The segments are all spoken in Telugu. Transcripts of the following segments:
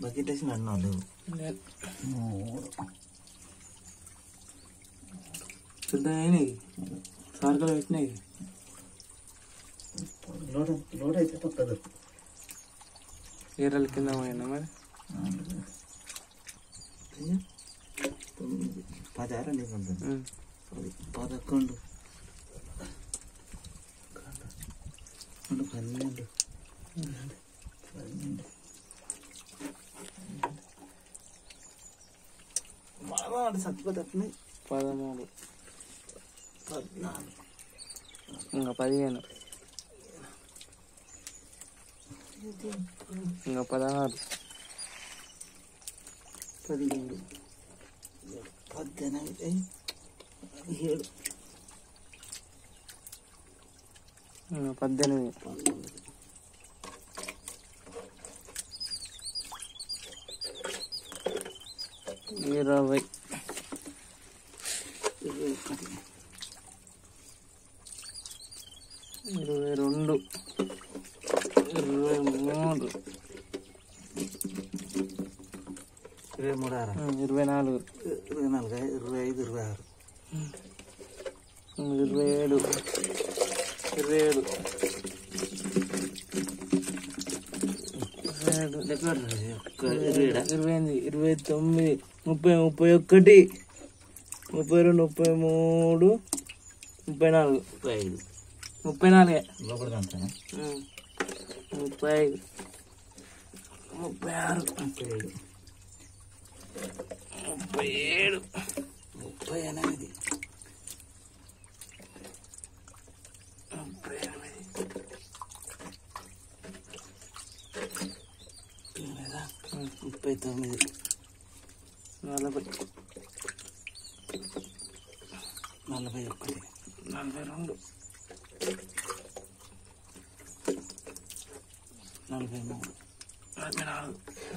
బకెట్ వేసి నన్ను లేవు లేదు. మూడు పెద్దగా అయినాయి సార్కలు పెట్టినాయి లోడ్ లోడ్ అయితే పక్కదు ఏరల కింద పోయినా మరి తొమ్మిది పదారా నీకు ఉంటుంది ఉమ్. పది పదకొండు పదకొండు పన్నెండు పన్నెండు బాగా చచ్చిపోతుంది పదమూడు పద్నాలుగు ఇంకా పదిహేను ఇంకా పదహారు పదిహేడు పద్దెనిమిది ఏడు ఇంకా పద్దెనిమిది పంతొమ్మిది ఇరవై ఇరవై ఒకటి ఇరవై రెండు ఇరవై మూడు ఇరవై మూడు ఆరు ఉమ్, ఇరవై నాలుగు ఇరవై నాలుగు ఇరవై ఐదు ఇరవై ఆరు ఉమ్, ఇరవై ఏడు ఇరవై ఏడు ఇరవై ఏడు లెక్క పెట్టండి. ఒక్క ఇరవై ఏడా? ఇరవై ఎనిమిది ఇరవై తొమ్మిది ముప్పై ముప్పై ఒకటి ముప్పై రెండు ముప్పై మూడు ముప్పై నాలుగు ముప్పై ఐదు ముప్పై నాలుగే లోపలికి అంటాను ఉమ్. ముప్పై ఐదు ముప్పై ఆరు ముప్పై ఐదు ముప్పై ఏడు ముప్పై ఎనిమిది ముప్పై ఎనిమిది లేదా? ముప్పై తొమ్మిది నలభై నలభై ఒకటి నలభై రెండు నలభై మూడు నలభై నాలుగు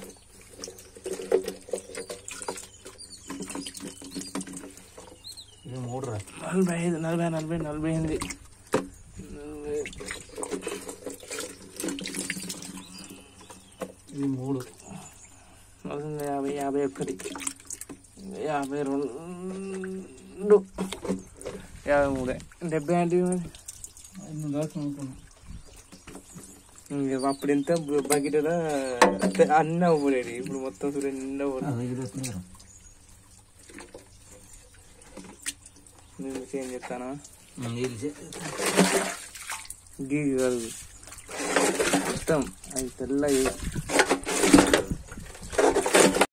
ఇరవై మూడు రా నలభై ఐదు నలభై నలభై నలభై ఎనిమిది నలభై ఇవి మూడు నలభై యాభై యాభై ఒకటి యాభై రెండు యాభై మూడే డెబ్బై అంటే మరి ఐదు దాకా అనుకున్నా ఇంక అప్పుడు ఎంత బకెట్లో అన్నీ అవ్వలేదు ఇప్పుడు మొత్తం చూడ నిండా పోలేదు. ఐదు వస్తున్నాయి నేను చేంజ్ చెప్తానా నీళ్ళు చే- గీ కాదు మొత్తం అది తెల్ల